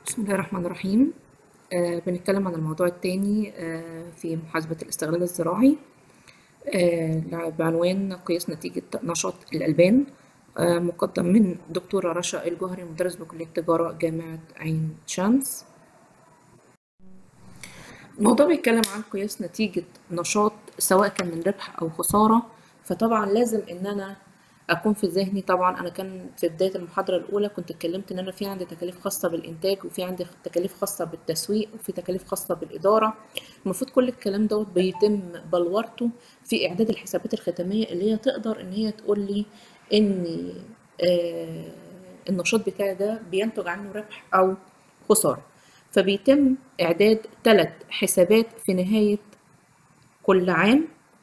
بسم الله الرحمن الرحيم آه بنتكلم عن الموضوع الثاني آه في محاسبة الاستغلال الزراعي آه بعنوان قياس نتيجة نشاط الألبان آه مقدم من دكتورة رشا الجوهري مدرس بكلية تجارة جامعة عين شمس الموضوع بيتكلم عن قياس نتيجة نشاط سواء كان من ربح أو خسارة فطبعا لازم إن أنا اكون في ذهني طبعا انا كان في بدايه المحاضره الاولى كنت اتكلمت ان انا في عندي تكاليف خاصه بالانتاج وفي عندي تكاليف خاصه بالتسويق وفي تكاليف خاصه بالاداره المفروض كل الكلام دوت بيتم بلورته في اعداد الحسابات الختاميه اللي هي تقدر ان هي تقول لي ان آه النشاط بتاعي ده بينتج عنه ربح او خساره فبيتم اعداد ثلاث حسابات في نهايه كل عام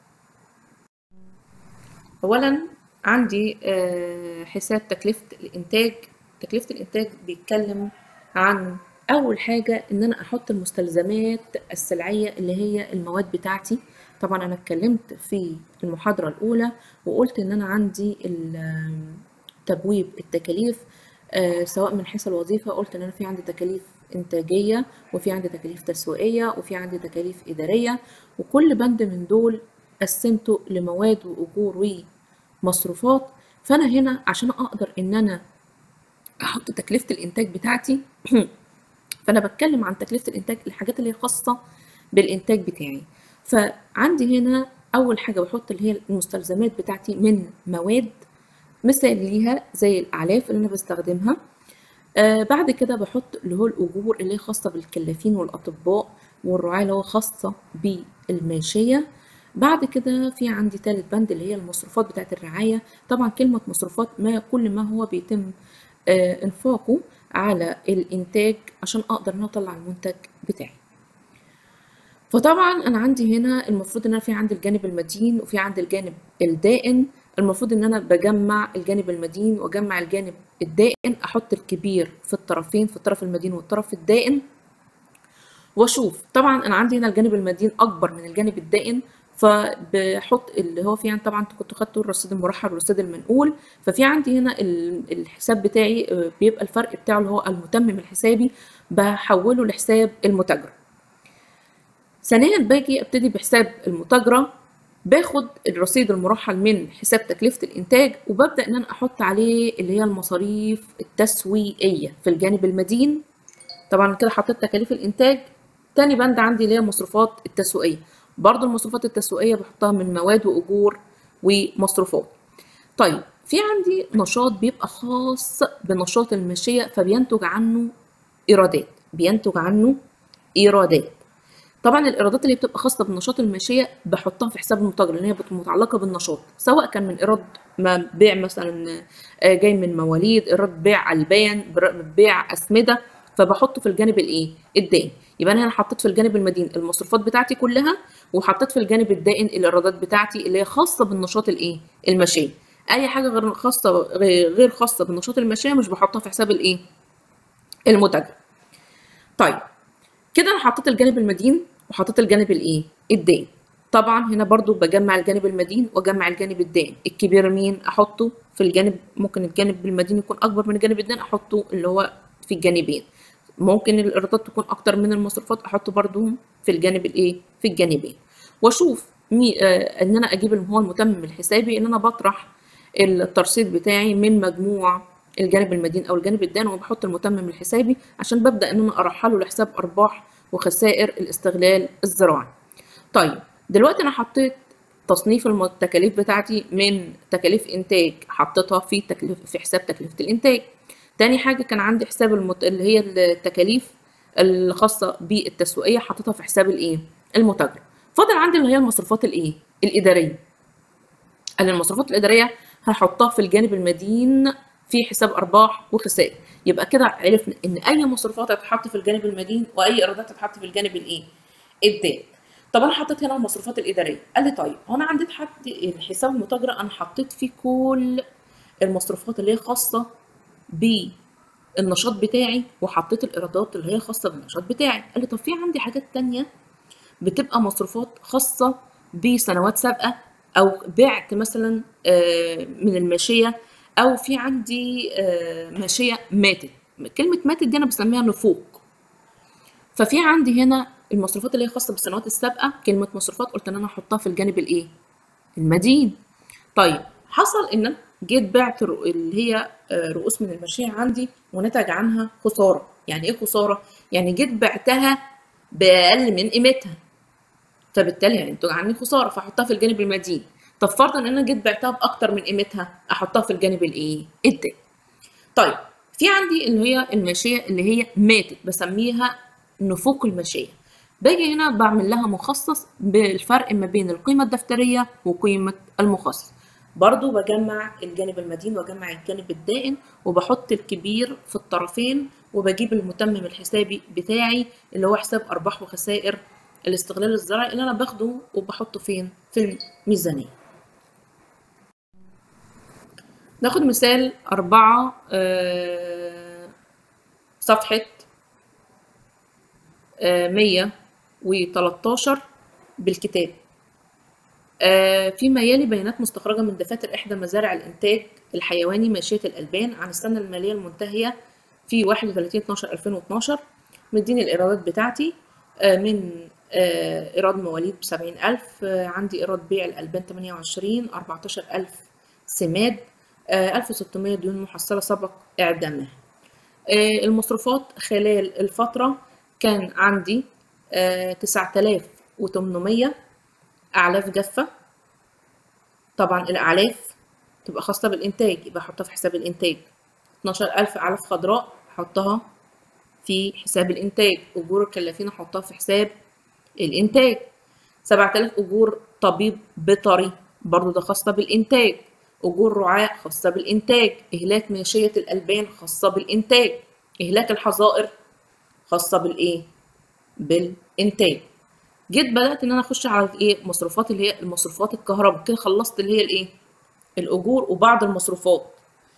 اولا عندي حساب تكلفة الإنتاج تكلفة الإنتاج بيتكلم عن أول حاجة إن أنا أحط المستلزمات السلعية اللي هي المواد بتاعتي طبعا أنا اتكلمت في المحاضرة الأولى وقلت إن أنا عندي تبويب التكاليف سواء من حيث الوظيفة قلت إن أنا في عندي تكاليف إنتاجية وفي عندي تكاليف تسويقية وفي عندي تكاليف إدارية وكل بند من دول قسمته لمواد وأجور و مصروفات فانا هنا عشان اقدر ان انا احط تكلفه الانتاج بتاعتي فانا بتكلم عن تكلفه الانتاج الحاجات اللي هي خاصه بالانتاج بتاعي فعندي هنا اول حاجه بحط اللي هي المستلزمات بتاعتي من مواد مثال ليها زي الاعلاف اللي انا بستخدمها آه بعد كده بحط اللي هو الاجور اللي هي خاصه بالكلافين والاطباء والرعاة اللي هو خاصه بالماشيه بعد كده في عندي ثالث بند اللي هي المصروفات بتاعت الرعاية طبعا كلمة مصروفات ما كل ما هو بيتم آه انفاقه على الانتاج عشان اقدر ان اطلع المنتج بتاعي فطبعا انا عندي هنا المفروض ان انا في عندي الجانب المدين وفي عندي الجانب الدائن المفروض ان انا بجمع الجانب المدين واجمع الجانب الدائن احط الكبير في الطرفين في الطرف المدين والطرف الدائن واشوف طبعا انا عندي هنا الجانب المدين اكبر من الجانب الدائن فبحط اللي هو في عندي طبعا كنت خدته الرصيد المرحل والرصيد المنقول ففي عندي هنا الحساب بتاعي بيبقى الفرق بتاعه اللي هو المتمم الحسابي بحوله لحساب المتاجره ثانيا باجي ابتدي بحساب المتاجره باخد الرصيد المرحل من حساب تكلفه الانتاج وببدا ان انا احط عليه اللي هي المصاريف التسويقيه في الجانب المدين طبعا كده حطيت تكاليف الانتاج تاني بند عندي اللي هي المصروفات التسويقيه برضو المصروفات التسويقية بحطها من مواد وأجور ومصروفات طيب في عندي نشاط بيبقى خاص بنشاط الماشية فبينتج عنه إيرادات بينتج عنه إيرادات طبعا الإيرادات اللي بتبقى خاصة بنشاط الماشية بحطها في حساب المتاجر لأن هي بتبقى متعلقة بالنشاط سواء كان من إيراد ما بيع مثلا جاي من مواليد إيراد بيع ألبان بيع أسمدة فبحطه في الجانب الإيه؟ الدائن يبقى انا هنا حطيت في الجانب المدين المصروفات بتاعتي كلها وحطيت في الجانب الدائن الايرادات بتاعتي اللي هي خاصه بالنشاط الايه الماشيه اي حاجه غير خاصه غير خاصه بالنشاط الماشيه مش بحطها في حساب الايه المتاجر طيب كده انا حطيت الجانب المدين وحطيت الجانب الايه الدائن طبعا هنا برضو بجمع الجانب المدين واجمع الجانب الدائن الكبير مين احطه في الجانب ممكن الجانب المدين يكون اكبر من الجانب الدائن احطه اللي هو في الجانبين ممكن الايرادات تكون اكتر من المصروفات احطه برضو في الجانب الايه في الجانبين واشوف مي آه ان انا اجيب اللي هو المتمم الحسابي ان انا بطرح الترصيد بتاعي من مجموع الجانب المدين او الجانب الدائن وبحط المتمم الحسابي عشان ببدا ان انا ارحله لحساب ارباح وخسائر الاستغلال الزراعي طيب دلوقتي انا حطيت تصنيف التكاليف بتاعتي من تكاليف انتاج حطيتها في تكليف في حساب تكلفه الانتاج تاني حاجة كان عندي حساب المت... اللي هي التكاليف الخاصة بالتسويقية حطيتها في حساب الايه؟ المتاجرة. فاضل عندي اللي هي المصروفات الايه؟ الإدارية. أنا المصروفات الإدارية هحطها في الجانب المدين في حساب أرباح وخسائر. يبقى كده عرفنا إن أي مصروفات هتتحط في الجانب المدين وأي إيرادات هتتحط في الجانب الايه؟ الدائن. طب أنا حطيت هنا المصروفات الإدارية. قال لي طيب هو أنا عندي حد الحساب المتاجرة أنا حطيت فيه كل المصروفات اللي هي خاصة بالنشاط بتاعي وحطيت الايرادات اللي هي خاصه بالنشاط بتاعي قال لي طب في عندي حاجات تانية بتبقى مصروفات خاصه بسنوات سابقه او بعت مثلا من الماشيه او في عندي ماشيه ماتت كلمه ماتت دي انا بسميها نفوق ففي عندي هنا المصروفات اللي هي خاصه بالسنوات السابقه كلمه مصروفات قلت ان انا احطها في الجانب الايه المدين طيب حصل ان أنا جيت بعت الرو- اللي هي آه، رؤوس من المشاريع عندي ونتج عنها خساره يعني ايه خساره يعني جيت بعتها باقل من قيمتها فبالتالي هينتج عني خساره فاحطها في الجانب المدين طب فرضا ان انا جيت بعتها باكتر من قيمتها احطها في الجانب الايه الدين طيب في عندي اللي هي الماشيه اللي هي ماتت بسميها نفوق الماشيه باجي هنا بعمل لها مخصص بالفرق ما بين القيمه الدفتريه وقيمه المخصص برضو بجمع الجانب المدين واجمع الجانب الدائن وبحط الكبير في الطرفين وبجيب المتمم الحسابي بتاعي اللي هو حساب ارباح وخسائر الاستغلال الزراعي اللي انا باخده وبحطه فين في الميزانيه ناخد مثال أربعة آه، صفحة مية وتلاتاشر بالكتاب آه، فيما يلي بيانات مستخرجة من دفاتر إحدى مزارع الإنتاج الحيواني ماشية الألبان عن السنة المالية المنتهية في 31 12 2012 مديني الإيرادات بتاعتي آه، من آه، إيراد مواليد بسبعين ألف عندي إيراد بيع الألبان 28 14 ألف سماد آه، 1600 ديون محصلة سبق إعدامها آه، المصروفات خلال الفترة كان عندي آه، 9800 أعلاف جافة طبعا الأعلاف تبقى خاصة بالإنتاج يبقى أحطها في حساب الإنتاج 12000 أعلاف خضراء أحطها في حساب الإنتاج أجور الكلافين أحطها في حساب الإنتاج 7000 أجور طبيب بيطري برضو ده خاصة بالإنتاج أجور رعاة خاصة بالإنتاج إهلاك ماشية الألبان خاصة بالإنتاج إهلاك الحظائر خاصة بالإيه؟ بالإنتاج جيت بدأت إن أنا أخش على الإيه؟ مصروفات اللي هي المصروفات الكهرباء كده خلصت اللي هي الإيه؟ الأجور وبعض المصروفات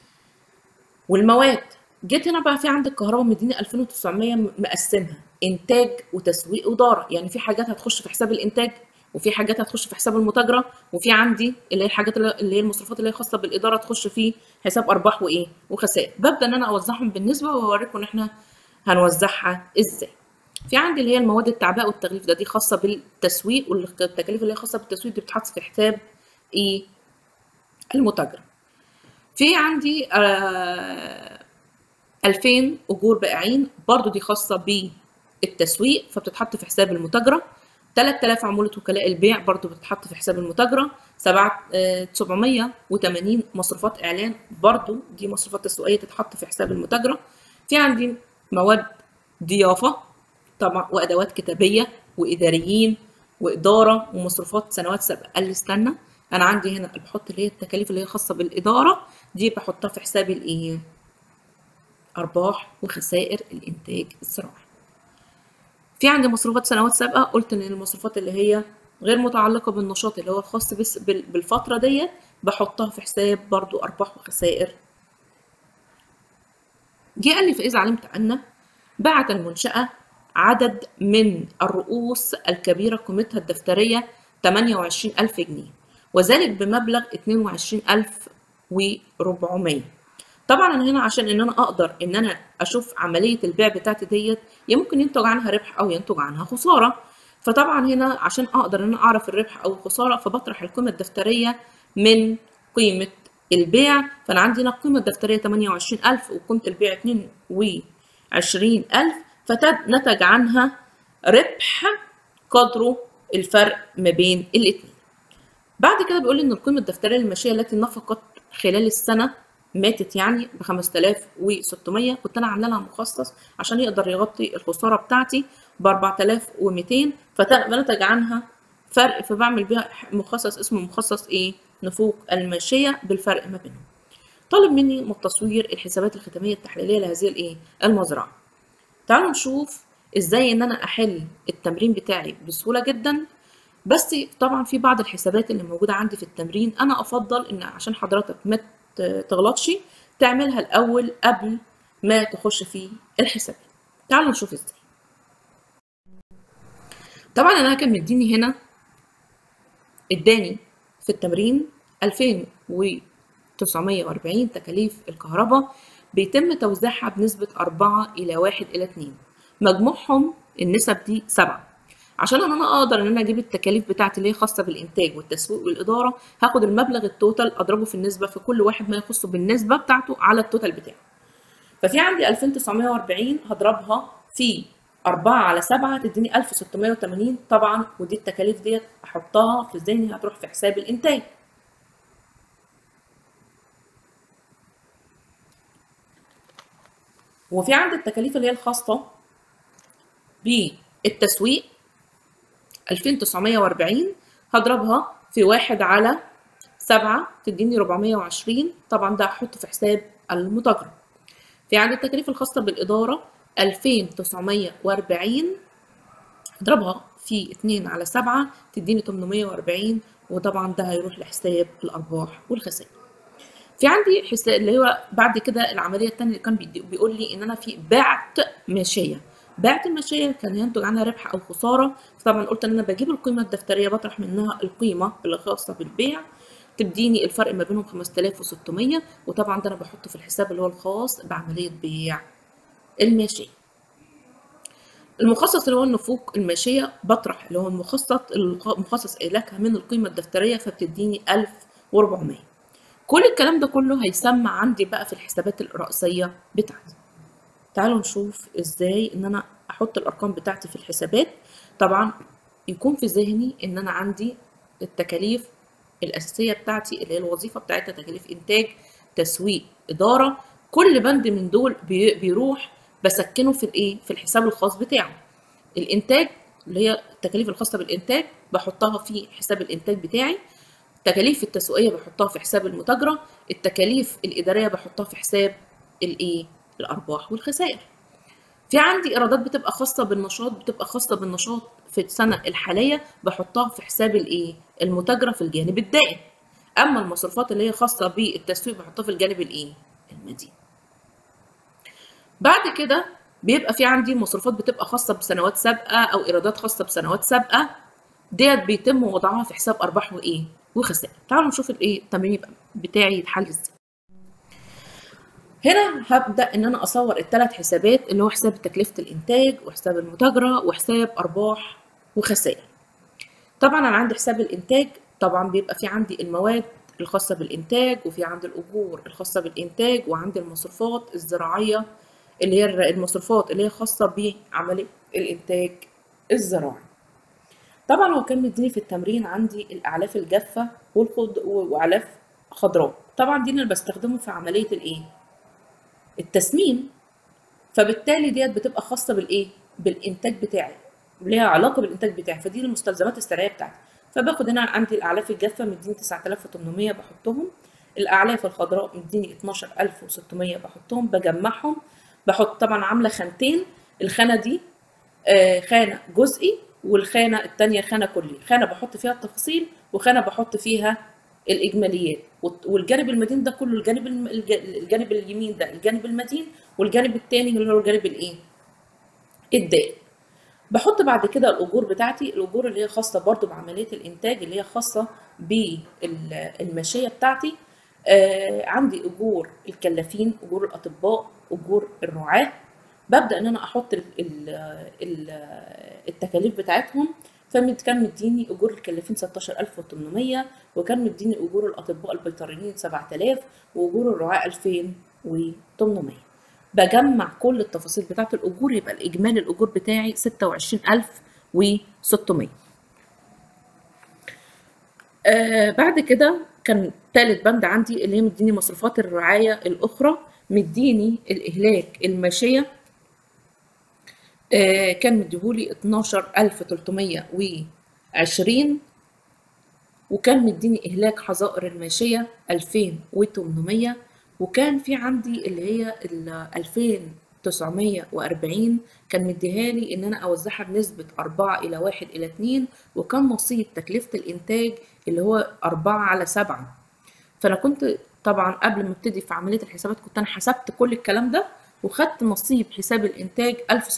والمواد جيت هنا بقى في عندك كهرباء مديني 2900 مقسمها انتاج وتسويق واداره يعني في حاجات هتخش في حساب الانتاج وفي حاجات هتخش في حساب المتاجره وفي عندي اللي هي الحاجات اللي هي المصروفات اللي هي خاصه بالاداره تخش في حساب ارباح وايه وخسائر ببدا ان انا اوزعهم بالنسبه واوريكم ان احنا هنوزعها ازاي في عندي اللي هي المواد التعبئه والتغليف ده دي خاصه بالتسويق والتكاليف اللي هي خاصه بالتسويق دي بتتحط في حساب ايه المتاجره في عندي آه 2000 اجور بائعين برضو دي خاصه بالتسويق فبتتحط في حساب المتاجره 3000 عموله وكلاء البيع برضو بتتحط في حساب المتاجره 7 780 مصروفات اعلان برضو دي مصروفات تسويقيه تتحط في حساب المتاجره في عندي مواد ضيافه طبعا وادوات كتابيه واداريين واداره ومصروفات سنوات سابقه قال لي استنى انا عندي هنا بحط اللي هي التكاليف اللي هي خاصه بالاداره دي بحطها في حساب الايه ارباح وخسائر الانتاج الزراعي في عندي مصروفات سنوات سابقه قلت ان المصروفات اللي هي غير متعلقه بالنشاط اللي هو الخاص بس بالفتره ديت بحطها في حساب برضو ارباح وخسائر جه قال لي فاذا علمت ان بعت المنشاه عدد من الرؤوس الكبيره قيمتها الدفتريه 28000 جنيه وذلك بمبلغ 22400 طبعا انا هنا عشان ان انا اقدر ان انا اشوف عمليه البيع بتاعتي ديت يا ممكن ينتج عنها ربح او ينتج عنها خساره فطبعا هنا عشان اقدر ان انا اعرف الربح او الخساره فبطرح القيمه الدفتريه من قيمه البيع فانا عندي هنا القيمه الدفتريه 28000 وقيمه البيع 22000 فنتج عنها ربح قدره الفرق ما بين الاثنين بعد كده بيقول لي ان القيمه الدفتريه للماشيه التي نفقت خلال السنه ماتت يعني ب 5600 كنت انا عامله لها مخصص عشان يقدر يغطي الخساره بتاعتي ب 4200 فنتج عنها فرق فبعمل بيها مخصص اسمه مخصص ايه نفوق الماشيه بالفرق ما بينهم طالب مني من تصوير الحسابات الختاميه التحليليه لهذه الايه المزرعه تعالوا نشوف ازاي ان انا احل التمرين بتاعي بسهوله جدا بس طبعا في بعض الحسابات اللي موجوده عندي في التمرين انا افضل ان عشان حضرتك ما تغلطش تعملها الاول قبل ما تخش في الحسابات تعالوا نشوف ازاي طبعا انا كان مديني هنا اداني في التمرين 2940 تكاليف الكهرباء بيتم توزيعها بنسبة 4 إلى 1 إلى 2 مجموعهم النسب دي سبعة عشان ان انا اقدر ان انا اجيب التكاليف بتاعتي اللي هي خاصه بالانتاج والتسويق والاداره هاخد المبلغ التوتال اضربه في النسبه في كل واحد ما يخصه بالنسبه بتاعته على التوتال بتاعه ففي عندي 2940 هضربها في 4 على 7 تديني 1680 طبعا ودي التكاليف ديت احطها في ذهني هتروح في حساب الانتاج وفي عندي التكاليف اللي هي الخاصه بالتسويق 2940 هضربها في واحد على سبعة تديني 420 طبعا ده هحطه في حساب المتاجرة في عندي التكاليف الخاصة بالإدارة 2940 اضربها في 2 على 7 تديني 840 وطبعا ده هيروح لحساب الأرباح والخسائر في عندي حساب اللي هو بعد كده العملية التانية اللي كان بيقول لي إن أنا في بعت ماشية بعت الماشية كان ينتج عنها ربح أو خسارة طبعا قلت إن أنا بجيب القيمة الدفترية بطرح منها القيمة اللي خاصة بالبيع تديني الفرق ما بينهم 5600 وطبعا ده أنا بحطه في الحساب اللي هو الخاص بعملية بيع الماشية المخصص اللي هو النفوق الماشية بطرح اللي هو المخصص المخصص إهلاكها من القيمة الدفترية فبتديني 1400 كل الكلام ده كله هيسمع عندي بقى في الحسابات الرئيسية بتاعتي تعالوا نشوف ازاي ان انا احط الارقام بتاعتي في الحسابات طبعا يكون في ذهني ان انا عندي التكاليف الاساسيه بتاعتي اللي هي الوظيفه بتاعتها تكاليف انتاج تسويق اداره كل بند من دول بيروح بسكنه في الايه في الحساب الخاص بتاعه الانتاج اللي هي التكاليف الخاصه بالانتاج بحطها في حساب الانتاج بتاعي التكاليف التسويقيه بحطها في حساب المتاجره التكاليف الاداريه بحطها في حساب الايه الارباح والخسائر في عندي ايرادات بتبقى خاصه بالنشاط بتبقى خاصه بالنشاط في السنه الحاليه بحطها في حساب الايه المتاجره في الجانب الدائم اما المصروفات اللي هي خاصه بالتسويق بحطها في الجانب الايه المدين بعد كده بيبقى في عندي مصروفات بتبقى خاصه بسنوات سابقه او ايرادات خاصه بسنوات سابقه ديت بيتم وضعها في حساب ارباح وايه وخسائر تعالوا نشوف الايه التمرين بتاعي يتحل ازاي هنا هبدا ان انا اصور الثلاث حسابات اللي هو حساب تكلفه الانتاج وحساب المتاجره وحساب ارباح وخسائر طبعا انا عندي حساب الانتاج طبعا بيبقى في عندي المواد الخاصه بالانتاج وفي عندي الاجور الخاصه بالانتاج وعندي المصروفات الزراعيه اللي هي المصروفات اللي هي خاصه بعمليه الانتاج الزراعي طبعا هو كان مديني في التمرين عندي الاعلاف الجافه والخض واعلاف خضراء طبعا دي اللي بستخدمه في عمليه الايه التسمين فبالتالي ديت بتبقى خاصه بالايه بالانتاج بتاعي ليها علاقه بالانتاج بتاعي فدي المستلزمات السريه بتاعتي فباخد هنا عندي الاعلاف الجافه مديني 9800 بحطهم الاعلاف الخضراء مديني 12600 بحطهم بجمعهم بحط طبعا عامله خانتين الخانه دي آه خانه جزئي والخانه الثانيه خانه كلي خانه بحط فيها التفاصيل وخانه بحط فيها الاجماليات والجانب المدين ده كله الجانب الجانب اليمين ده الجانب المدين والجانب الثاني اللي هو الجانب الايه الدائم بحط بعد كده الاجور بتاعتي الاجور اللي هي خاصه برضو بعمليه الانتاج اللي هي خاصه بالماشيه بتاعتي آه عندي اجور الكلافين اجور الاطباء اجور الرعاه ببدا ان انا احط ال ال ال التكاليف بتاعتهم فكان مديني اجور الكلافين 16800 وكان مديني اجور الاطباء البيطريين 7000 واجور الرعاة 2800 بجمع كل التفاصيل بتاعت الاجور يبقى الاجمالي الاجور بتاعي 26600 آه بعد كده كان ثالث بند عندي اللي هي مديني مصروفات الرعايه الاخرى مديني الاهلاك الماشيه آه كان مديهولي 12320 وكان مديني إهلاك حظائر الماشية 2800 وكان في عندي اللي هي ال 2940 كان مديها لي إن أنا أوزعها بنسبة 4 إلى 1 إلى 2 وكان نصيب تكلفة الإنتاج اللي هو 4 على 7 فأنا كنت طبعا قبل ما ابتدي في عملية الحسابات كنت أنا حسبت كل الكلام ده وخدت نصيب حساب الإنتاج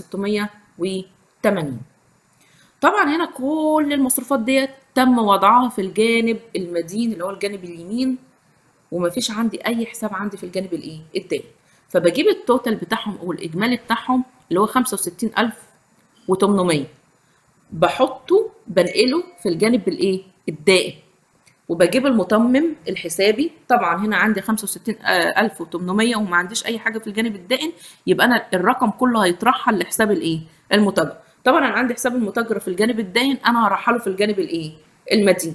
1680 طبعا هنا كل المصروفات ديت تم وضعها في الجانب المدين اللي هو الجانب اليمين ومفيش عندي اي حساب عندي في الجانب الايه الدائم فبجيب التوتال بتاعهم او الاجمالي بتاعهم اللي هو 65000 و800 بحطه بنقله في الجانب الايه الدائم وبجيب المتمم الحسابي طبعا هنا عندي 65800 وما عنديش اي حاجه في الجانب الدائن يبقى انا الرقم كله هيترحل لحساب الايه المتاجر طبعا انا عندي حساب المتاجر في الجانب الدائن انا هرحله في الجانب الايه المدين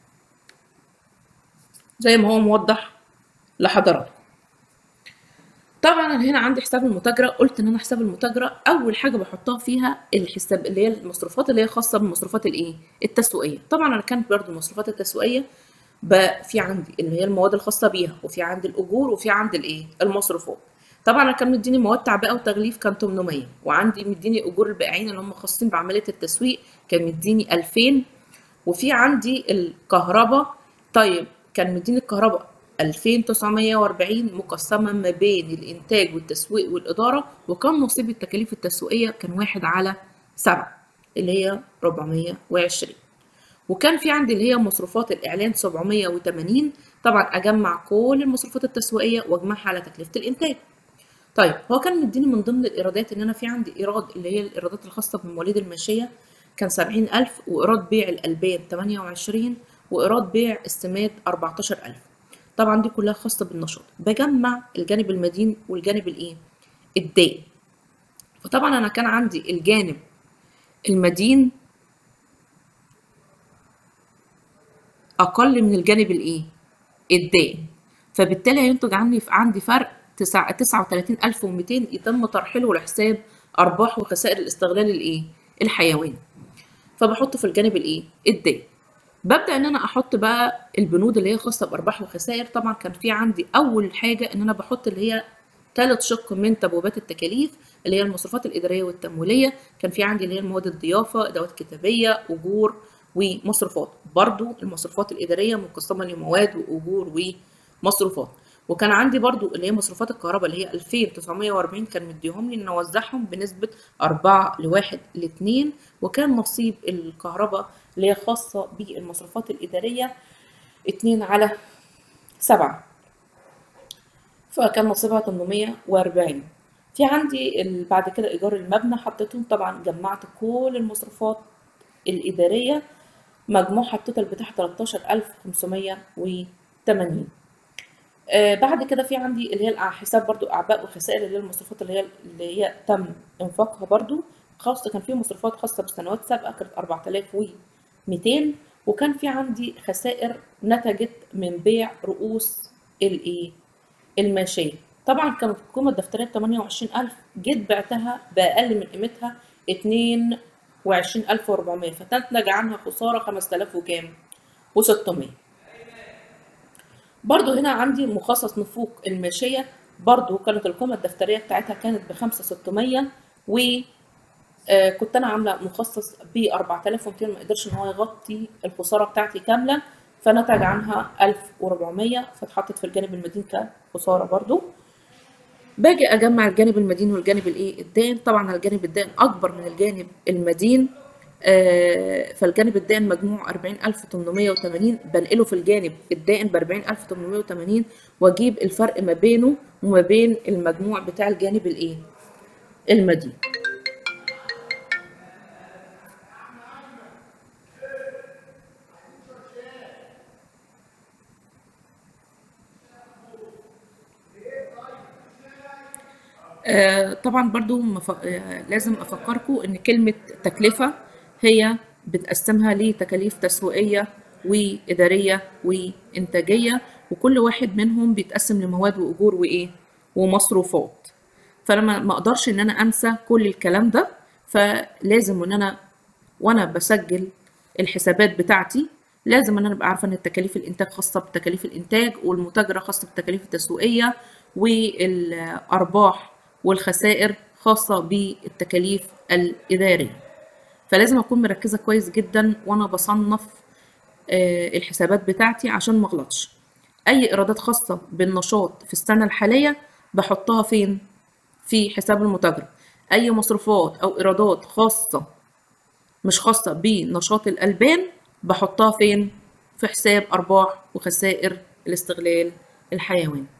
زي ما هو موضح لحضراتكم طبعا انا هنا عندي حساب المتاجره قلت ان انا حساب المتاجره اول حاجه بحطها فيها الحساب اللي هي المصروفات اللي هي خاصه بالمصروفات الايه التسويقيه طبعا انا كانت برضو المصروفات التسويقيه في عندي اللي هي المواد الخاصه بيها وفي عندي الاجور وفي عندي الايه المصروفات طبعا انا كان مديني مواد تعبئه وتغليف كان 800 وعندي مديني اجور البائعين اللي هم خاصين بعمليه التسويق كان مديني 2000 وفي عندي الكهرباء طيب كان مديني الكهرباء 2940 مقسمة ما بين الإنتاج والتسويق والإدارة وكان نصيب التكاليف التسويقية كان واحد على سبعة اللي هي 420 وكان في عندي اللي هي مصروفات الإعلان 780 طبعا أجمع كل المصروفات التسويقية وأجمعها على تكلفة الإنتاج طيب هو كان مديني من ضمن الإيرادات إن أنا في عندي إيراد اللي هي الإيرادات الخاصة بالمواليد الماشية كان 70000 وإيراد بيع الألبان 28 وإيراد بيع السماد 14000 طبعا دي كلها خاصه بالنشاط بجمع الجانب المدين والجانب الايه الدائم فطبعا انا كان عندي الجانب المدين اقل من الجانب الايه الدائم فبالتالي هينتج عني عندي فرق 39200 يتم ترحيله لحساب ارباح وخسائر الاستغلال الايه الحيواني فبحطه في الجانب الايه الدائم ببدا ان انا احط بقى البنود اللي هي خاصه بارباح وخسائر طبعا كان في عندي اول حاجه ان انا بحط اللي هي ثالث شق من تبويبات التكاليف اللي هي المصروفات الاداريه والتمويليه كان في عندي اللي هي مواد الضيافه ادوات كتابيه اجور ومصروفات برضو المصروفات الاداريه مقسمه لمواد واجور ومصروفات وكان عندي برضو اللي هي مصروفات الكهرباء اللي هي 2940 كان مديهم لي ان اوزعهم بنسبه 4 لواحد لاثنين وكان نصيب الكهرباء اللي هي خاصة بالمصروفات الإدارية اتنين على سبعة فكان نصيبها 840 في عندي بعد كده إيجار المبنى حطيتهم طبعا جمعت كل المصروفات الإدارية مجموعها التوتال بتاعها 13580 آه بعد كده في عندي اللي هي حساب برضو أعباء وخسائر اللي هي المصروفات اللي هي اللي هي تم إنفاقها برضو خاصة كان في مصروفات خاصة بسنوات سابقة كانت 4200 وكان في عندي خسائر نتجت من بيع رؤوس الايه الماشية طبعا كانت القيمة الدفترية 28000 جيت بعتها بأقل من قيمتها 22400 فتنتج عنها خسارة 5000 وكام و600 برضو هنا عندي مخصص نفوق الماشية برضو كانت القيمة الدفترية بتاعتها كانت ب 5600 و آه كنت انا عامله مخصص ب 4200 ما قدرش ان هو يغطي الخساره بتاعتي كامله فنتج عنها 1400 فاتحطت في الجانب المدين كخساره برضو باجي اجمع الجانب المدين والجانب الايه الدائن طبعا الجانب الدائن اكبر من الجانب المدين آه فالجانب الدائن مجموع 40880 بنقله في الجانب الدائن ب 40880 واجيب الفرق ما بينه وما بين المجموع بتاع الجانب الايه المدين آه طبعا برضو مف... آه لازم افكركم ان كلمة تكلفة هي بنقسمها لتكاليف تسويقية وإدارية وإنتاجية وكل واحد منهم بيتقسم لمواد وأجور وإيه ومصروفات فلما ما أقدرش إن أنا أنسى كل الكلام ده فلازم إن أنا وأنا بسجل الحسابات بتاعتي لازم ان انا ابقى عارفه ان التكاليف الانتاج خاصه بتكاليف الانتاج والمتاجره خاصه بالتكاليف التسويقيه والارباح والخسائر خاصه بالتكاليف الاداريه فلازم اكون مركزه كويس جدا وانا بصنف الحسابات بتاعتي عشان ما اغلطش اي ايرادات خاصه بالنشاط في السنه الحاليه بحطها فين في حساب المتاجره اي مصروفات او ايرادات خاصه مش خاصه بنشاط الالبان بحطها فين في حساب ارباح وخسائر الاستغلال الحيواني